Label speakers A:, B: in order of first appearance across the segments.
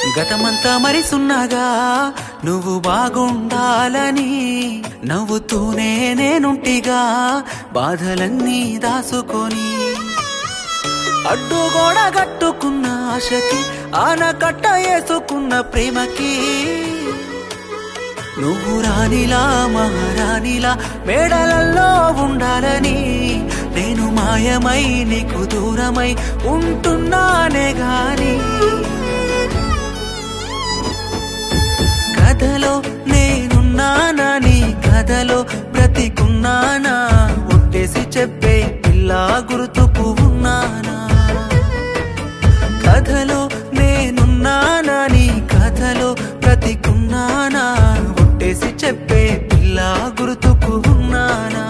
A: గతమంతా మరిసున్నగా నువ్వు బాగుండాలని నవ్వుతూనే నేనుంటిగా బాధలన్నీ దాసుకొని అడ్డుగోడ కట్టుకున్న ఆశకి ఆనకట్ట వేసుకున్న ప్రేమకి నువ్వు రాణిలా మహారాణిలా మేడలల్లో ఉండాలని నేను మాయమై నీకు దూరమై ఉంటున్నానే గాని కథలో నేనున్నానా నీ కథలో బ్రతికున్నానా ఒట్టేసి చెప్పే పిల్ల గుర్తుకు ఉన్నానా కథలో నేనున్నానా నీ కథలో బ్రతికున్నానా ఒట్టేసి చెప్పే పిల్ల గుర్తుకు ఉన్నానా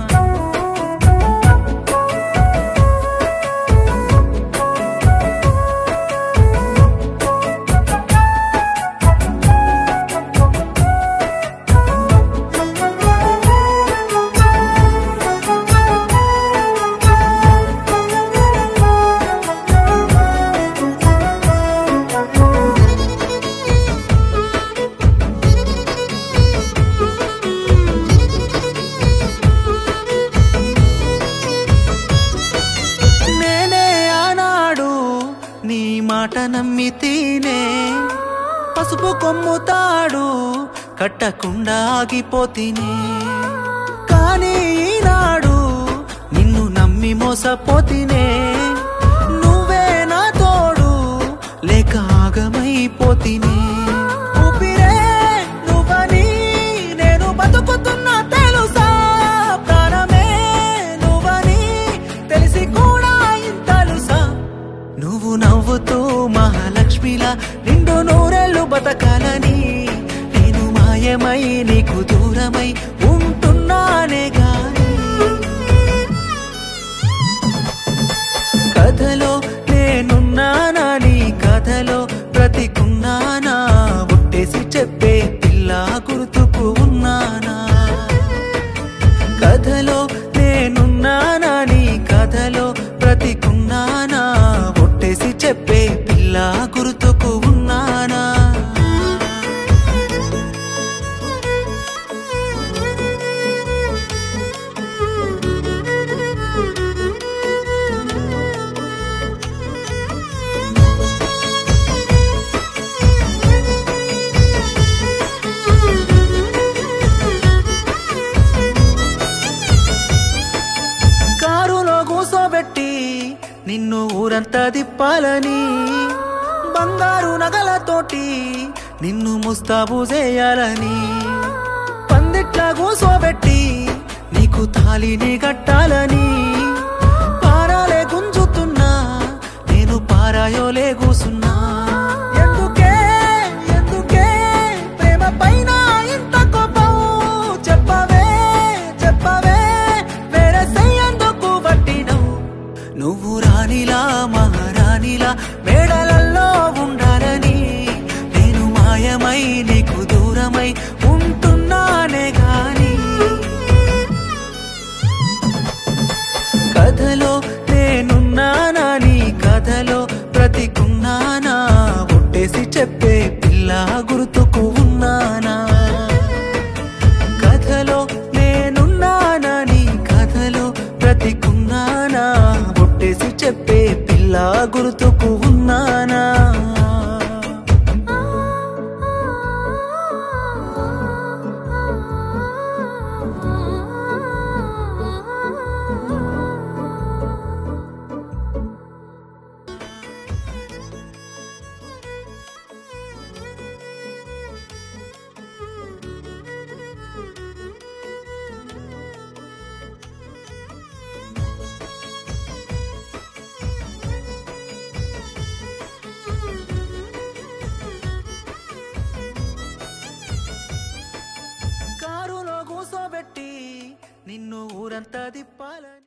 A: నేనే ఆనాడు నీ మాట నమ్మితేనే పసుపు కొమ్ముతాడు కట్టకుండా ఆగిపోతినే కానీ ఈనాడు నిన్ను నమ్మి మోసపోతినే నువ్వే నా తోడు లేక ఆగమైపోతినే ఊపిరే నువ్వని నేను బతుకుతున్నా తెలుసా ప్రాణమే నువ్వని తెలిసి కూడా ఇంతలుసా నువ్వు నవ్వుతూ మహాలక్ష్మిలా నిండు నూరెళ్ళు బతకాలని నేను మాయమై నీకు దూరమై ఉంటున్నానే గాని కథలో నేనున్నానా నీ కథలో బ్రతికున్నానా ఒట్టేసి చెప్పే పిల్ల గుర్తుకు ఉన్నానా కథలో నేనున్నానా నీ కథలో బ్రతికున్నానా ఒట్టేసి చెప్పే పిల్ల గుర్తుకు ఉన్నానా కారులో కూసోబెట్టి నిన్ను ఊరంతా తిప్పాలని బంగారు నగలతోటి నిన్ను ముస్తాబు చేయాలని పందిట్లా కూసోబెట్టి నీకు తాలిని కట్టాలని పారాలే గుంజుతున్నా నేను పారాయోలే కూసున్నా ఎందుకే ఎందుకే ప్రేమ పైన ఇంత కోపం చెప్పవే చెప్పవే వేరే చెయ్యందుకు పట్టినవు నువ్వు రాణిలా మహారాణిలా మేడలల్లో ఉండాలని నేను మాయమై నీకు దూరమై ఉంటున్నానే గాని కథలో నేనున్నానా నీ కథలో బ్రతికున్నానా ఒట్టేసి చెప్పే పిల్ల గుర్తుకు ఉన్నానా కథలో నేనున్నానా నీ కథలో బ్రతికున్నానా ఒట్టేసి చెప్పే పిల్ల గుర్తుకు ఉన్నానా